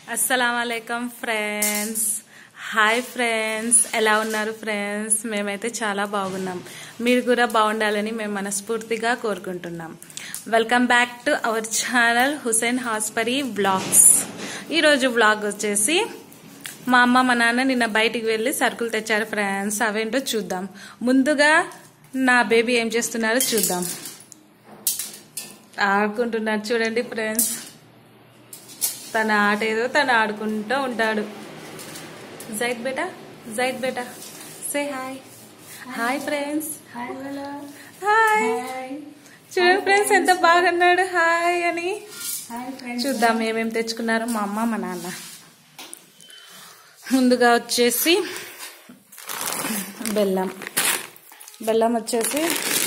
అస్సలం friends hi friends ఎలా ఉన్నారు ఫ్రెండ్స్ మేమైతే చాలా బాగున్నాం మీరు కూడా బాగుండాలని మేము మనస్ఫూర్తిగా కోరుకుంటున్నాం welcome back to our channel Hussain హాస్పరీ వ్లాగ్స్ ఈరోజు వ్లాగ్ వచ్చేసి మా అమ్మ మా నాన్న నిన్న బయటికి వెళ్ళి సరుకులు తెచ్చారు ఫ్రెండ్స్ అవేంటో చూద్దాం ముందుగా నా బేబీ ఏం చేస్తున్నారో చూద్దాం ఆడుకుంటున్నారు చూడండి ఫ్రెండ్స్ తన ఆట ఏదో తను ఆడుకుంటూ ఉంటాడు జైద్ బేటా జైద్ బేటా say hi hi friends hi hello hi చూడండి ఫ్రెండ్స్ ఎంత బాగున్నాడు హాయ్ అని హాయ్ ఫ్రెండ్స్ చూద్దాం ఏమేమి తెచ్చుకున్నారు మా అమ్మ మా నాన్న ముందుగా వచ్చేసి బెల్లం బెల్లం వచ్చేసి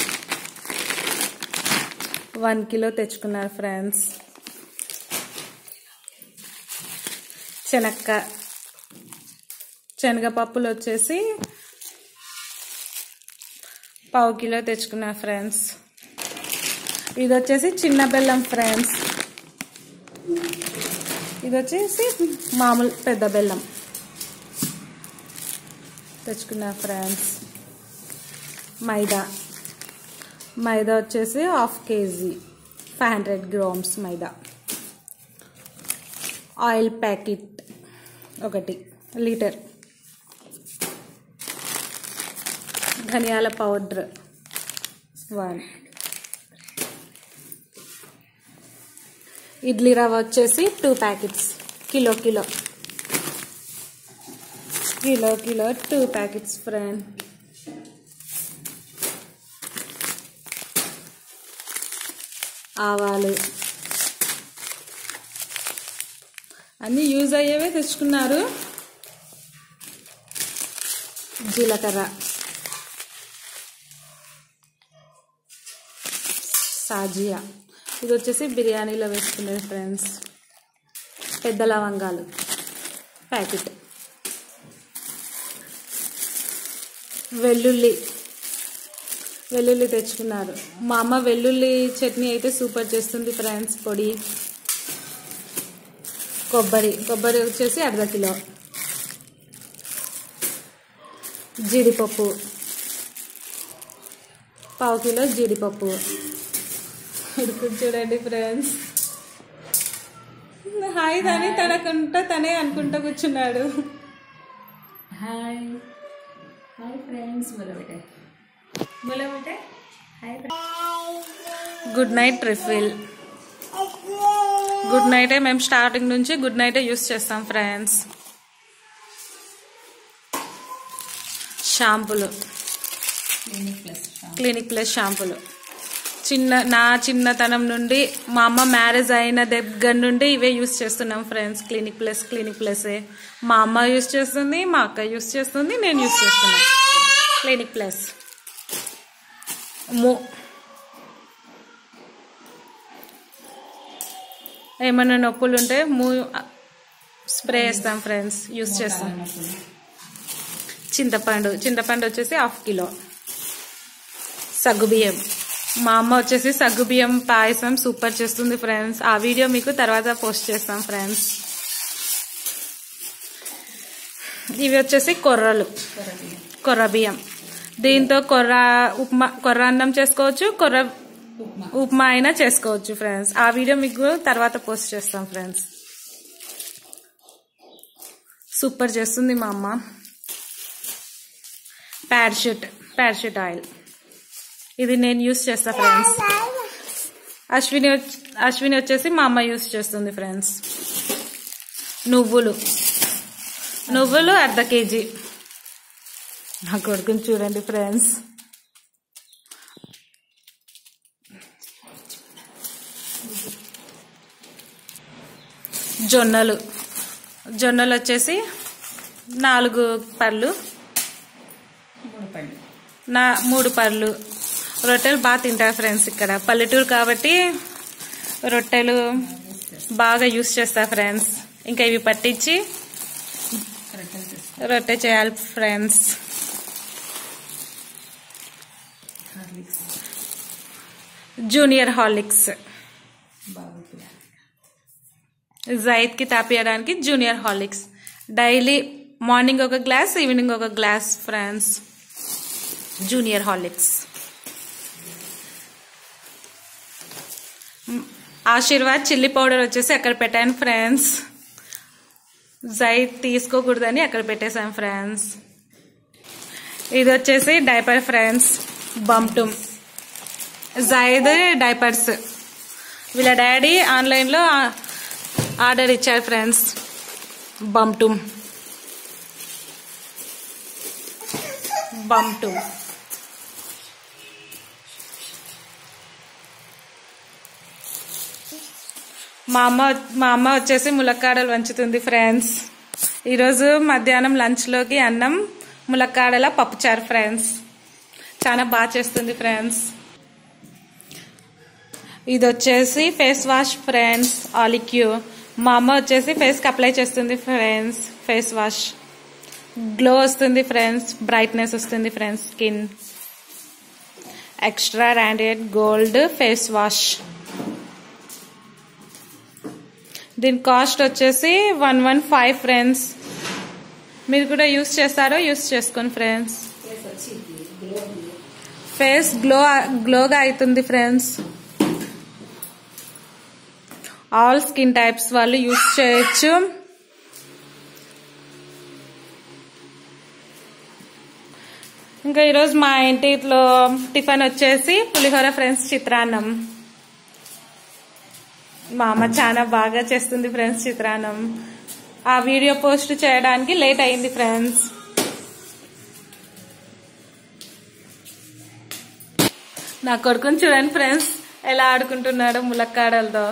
వన్ కిలో తెచ్చుకున్నారు ఫ్రెండ్స్ శనక్క శనగపప్పులు వచ్చేసి పావు కిలో తెచ్చుకున్నారు ఫ్రెండ్స్ ఇది వచ్చేసి చిన్న బెల్లం ఫ్రెండ్స్ ఇది వచ్చేసి మామూలు పెద్ద బెల్లం తెచ్చుకున్నా ఫ్రెండ్స్ మైదా మైదా వచ్చేసి half KG five hundred grams maida oil packet ఒకటి లీటర్ ధనియాల పౌడర్ వన్ ఇడ్లీ రవ్వ వచ్చేసి two packets kilo kilo kilo kilo two packets friend ఆవాలు అన్నీ యూజ్ అయ్యేవే తెచ్చుకున్నారు జీలకర్ర సాజియా ఇది వచ్చేసి బిర్యానీలో వేసుకునేది ఫ్రెండ్స్ పెద్ద లవంగాలు ప్యాకెట్ వెల్లుల్లి వెల్లుల్లి తెచ్చుకున్నారు మా అమ్మ వెల్లుల్లి చట్నీ అయితే సూపర్ చేస్తుంది ఫ్రెండ్స్ పొడి కొబ్బరి కొబ్బరి వచ్చేసి అర్ధ కిలో జీడిపప్పు పావు కిలో జీడిపప్పు ఇప్పుడు చూడండి ఫ్రెండ్స్ హాయ్ తని తనకుంటా తనే అనుకుంటా కూర్చున్నాడు హాయ్ హాయ్ ఫ్రెండ్స్ बोलो बेटे बोलो बेटे hi good night refill good నైటే మేము స్టార్టింగ్ నుంచి గుడ్ నైటే యూస్ చేస్తాం ఫ్రెండ్స్ షాంపులు क्लिनिक प्लस క్లినిక్ ప్లస్ షాంపులు చిన్న నా చిన్నతనం నుండి మా అమ్మ మ్యారేజ్ అయిన దగ్గర నుండి ఇవే యూస్ చేస్తున్నాం ఫ్రెండ్స్ క్లినిక్ ప్లస్ క్లినిక్ ప్లసే మా అమ్మ యూస్ చేస్తుంది మా అక్క యూస్ చేస్తుంది నేను యూస్ చేస్తున్నా క్లినిక్ ప్లస్ మో ఏమైనా నొప్పులు ఉంటే మూ స్ప్రే వేస్తాం ఫ్రెండ్స్ యూస్ చేస్తాం చింతపండు చింతపండు వచ్చేసి హాఫ్ కిలో సగ్గుబియ్యం మా అమ్మ వచ్చేసి సగ్గుబియ్యం పాయసం సూపర్ చేస్తుంది ఫ్రెండ్స్ ఆ వీడియో మీకు తర్వాత పోస్ట్ చేస్తాం ఫ్రెండ్స్ ఇవి వచ్చేసి కొర్రలు కొర్ర బియ్యం దీంతో కొర్ర ఉప్మా కొర్ర అన్నం చేసుకోవచ్చు కొర్ర ఉప్మా ఉప్మా అయినా చేసుకోవచ్చు ఫ్రెండ్స్ ఆ వీడియో మీకు తర్వాత పోస్ట్ చేస్తాం ఫ్రెండ్స్ సూపర్ చేస్తుంది మా అమ్మ పారాషూట్ పారాషూట్ ఆయిల్ ఇది నేను యూస్ చేస్తా ఫ్రెండ్స్ అశ్విని వచ్- అశ్విని వచ్చేసి మా అమ్మ యూస్ చేస్తుంది ఫ్రెండ్స్ నువ్వులు నువ్వులు అర్ధ కేజీ నా కొడుకుని చూడండి ఫ్రెండ్స్ జొన్నలు జొన్నలు వచ్చేసి నాలుగు పళ్ళు మూడు పళ్ళు నా మూడు పళ్ళు రొట్టెలు బాగా తింటారు ఫ్రెండ్స్ ఇక్కడ పల్లెటూరు కాబట్టి రొట్టెలు బాగా యూస్ చేస్తారు ఫ్రెండ్స్ ఇంకా ఇవి పట్టించి రొట్టెలు తీసుకో రొట్టె చేయాలి ఫ్రెండ్స్ హార్లిక్స్ జూనియర్ హార్లిక్స్ బాగుంటుంది జైద్కి తాపియడానికి జూనియర్ హార్లిక్స్ డైలీ మార్నింగ్ ఒక గ్లాస్ ఈవినింగ్ ఒక glass friends junior Horlicks Aashirvaad chilli powder వచ్చేసి అక్కడ పెట్టాను ఫ్రెండ్స్ జైద్ తీసుకోకూడదని అక్కడ పెట్టేశాను ఫ్రెండ్స్ ఇది వచ్చేసి diaper friends Bumtum Zaid diapers వీళ్ళ డాడీ ఆన్లైన్లో ఆర్డర్ ఇచ్చారు ఫ్రెండ్స్ బంప్టుమ్ బంప్టుమ్ మా అమ్మ మా అమ్మ వచ్చేసి ములక్కాడలు వంచుతుంది ఫ్రెండ్స్ ఈరోజు మధ్యాహ్నం లంచ్లోకి అన్నం ములక్కాడల పప్పుచారు ఫ్రెండ్స్ చాలా బాగా చేస్తుంది ఫ్రెండ్స్ ఇది వచ్చేసి ఫేస్ వాష్ ఫ్రెండ్స్ ఆలిక్యూ మా అమ్మ వచ్చేసి ఫేస్కి అప్లై చేస్తుంది ఫ్రెండ్స్ ఫేస్ వాష్ గ్లో వస్తుంది ఫ్రెండ్స్ బ్రైట్నెస్ వస్తుంది friends skin extra branded gold face wash దీని కాస్ట్ వచ్చేసి వన్ వన్ ఫైవ్ ఫ్రెండ్స్ మీరు కూడా యూస్ చేస్తారో యూస్ చేసుకోండి ఫ్రెండ్స్ ఫేస్ గ్లో గ్లోగా అవుతుంది ఫ్రెండ్స్ ఆల్ స్కిన్ టైప్స్ వాళ్ళు యూస్ చేయొచ్చు ఇంకా ఈరోజు మా ఇంటిలో టిఫిన్ వచ్చేసి పులిహోర ఫ్రెండ్స్ చిత్రాన్నం మా అమ్మ చాలా బాగా చేస్తుంది ఫ్రెండ్స్ చిత్రాన్నం ఆ వీడియో పోస్ట్ చేయడానికి లేట్ అయింది ఫ్రెండ్స్ నా కొడుకుని చూడండి ఫ్రెండ్స్ ఎలా ఆడుకుంటున్నాడో ములక్కాడలతో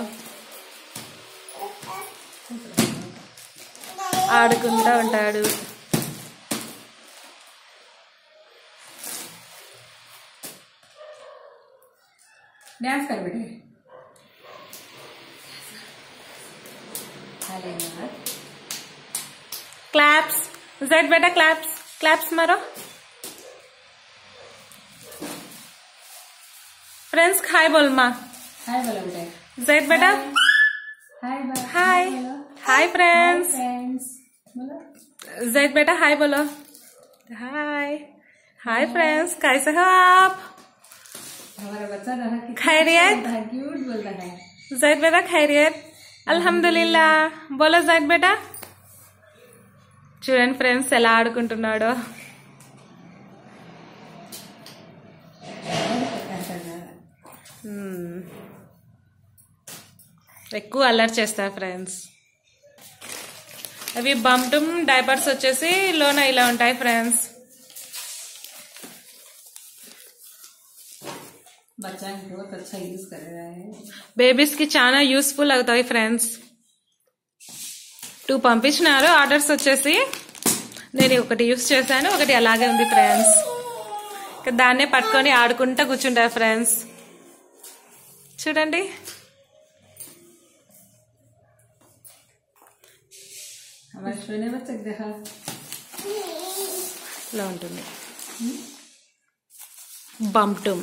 ఆడుకుంటూ ఉంటాడు डांस कर बेटे हाले यार क्लैप्स जेड बेटा क्लैप्स क्लैप्स मारो फ्रेंड्स हाय बोल माँ हाय बोलो बेटे जेड बेटा hi bye hi hi friends friends बोलो जेड बेटा हाय बोलो हाय हाय फ्रेंड्स कैसे हो आप हमारा बच्चा रहा कि खैरियत क्यूट बोलता है जैद बेटा खैरियत అల్హమ్దుల్లా బోలో జైద్ బేటా చూడండి ఫ్రెండ్స్ ఎలా ఆడుకుంటున్నాడో మ్మ్. ఎక్కువ అల్లరి చేస్తారు ఫ్రెండ్స్ అవి బంప్టమ్ డైపర్స్ వచ్చేసి లోన ఇలా ఉంటాయి ఫ్రెండ్స్ बच्चा बहुत अच्छा यूज कर रहा है బేబీస్ కి చాలా యూస్ఫుల్ అవుతాయి ఫ్రెండ్స్ టూ పంపించినారు ఆర్డర్స్ వచ్చేసి నేను ఒకటి యూస్ చేశాను ఒకటి అలాగే ఉంది ఫ్రెండ్స్ ఇక దాన్నే పట్టుకొని ఆడుకుంటా కూర్చుంటారు ఫ్రెండ్స్ చూడండి हमारे सोने बच्चा देखा ఇలా ఉంటుంది బంప్టమ్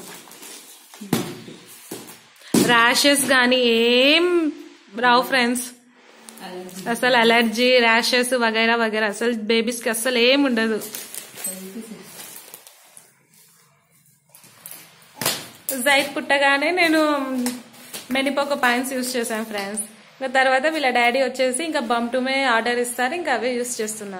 ర్యాషెస్ కానీ ఏం రావు ఫ్రెండ్స్ अलग అసలు అలర్జీ ర్యాషెస్ వగైరా వగైరా అసలు బేబీస్కి అసలు ఏం ఉండదు జైట్ పుట్టగానే నేను మెనిపోక పాయింట్స్ యూస్ చేశాను ఫ్రెండ్స్ ఇంకా తర్వాత వీళ్ళ డాడీ వచ్చేసి ఇంకా బంప్టుమే ఆర్డర్ ఇస్తారు ఇంకా అవే యూస్ చేస్తున్నా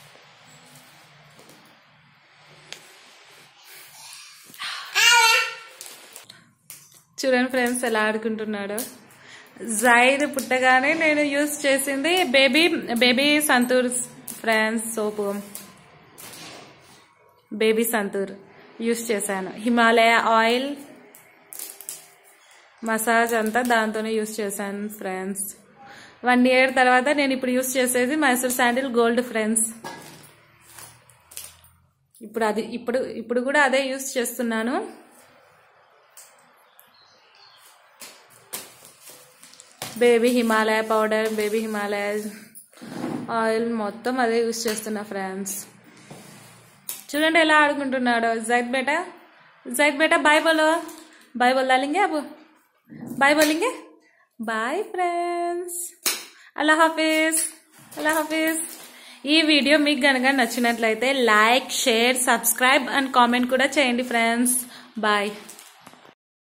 చూడండి ఫ్రెండ్స్ ఎలా ఆడుకుంటున్నాడు జైద్ పుట్టగానే నేను యూస్ చేసింది baby baby Santoor friends soap baby Santoor use చేశాను హిమాలయ ఆయిల్ మసాజ్ అంతా దాంతోనే యూస్ చేశాను ఫ్రెండ్స్ వన్ ఇయర్ తర్వాత నేను ఇప్పుడు యూస్ చేసేది మైసూర్ శాండిల్ గోల్డ్ ఫ్రెండ్స్ ఇప్పుడు అది ఇప్పుడు ఇప్పుడు కూడా అదే యూస్ చేస్తున్నాను baby Himalaya powder baby Himalaya oil మొత్తం అదే యూస్ చేస్తున్నా ఫ్రెండ్స్ చూడండి ఎలా ఆడుకుంటున్నాడో జైద్ బేటా జైద్ బేటా బాయ్ బోలో బాయ్ బోల్ डालेंगे अब बाय बोलेंगे बाय फ्रेंड्स అల్లా హాఫీజ్ అల్లా హాఫీజ్ ఈ వీడియో మీకు కనుక నచ్చినట్లయితే like share subscribe and comment కూడా చేయండి ఫ్రెండ్స్ బాయ్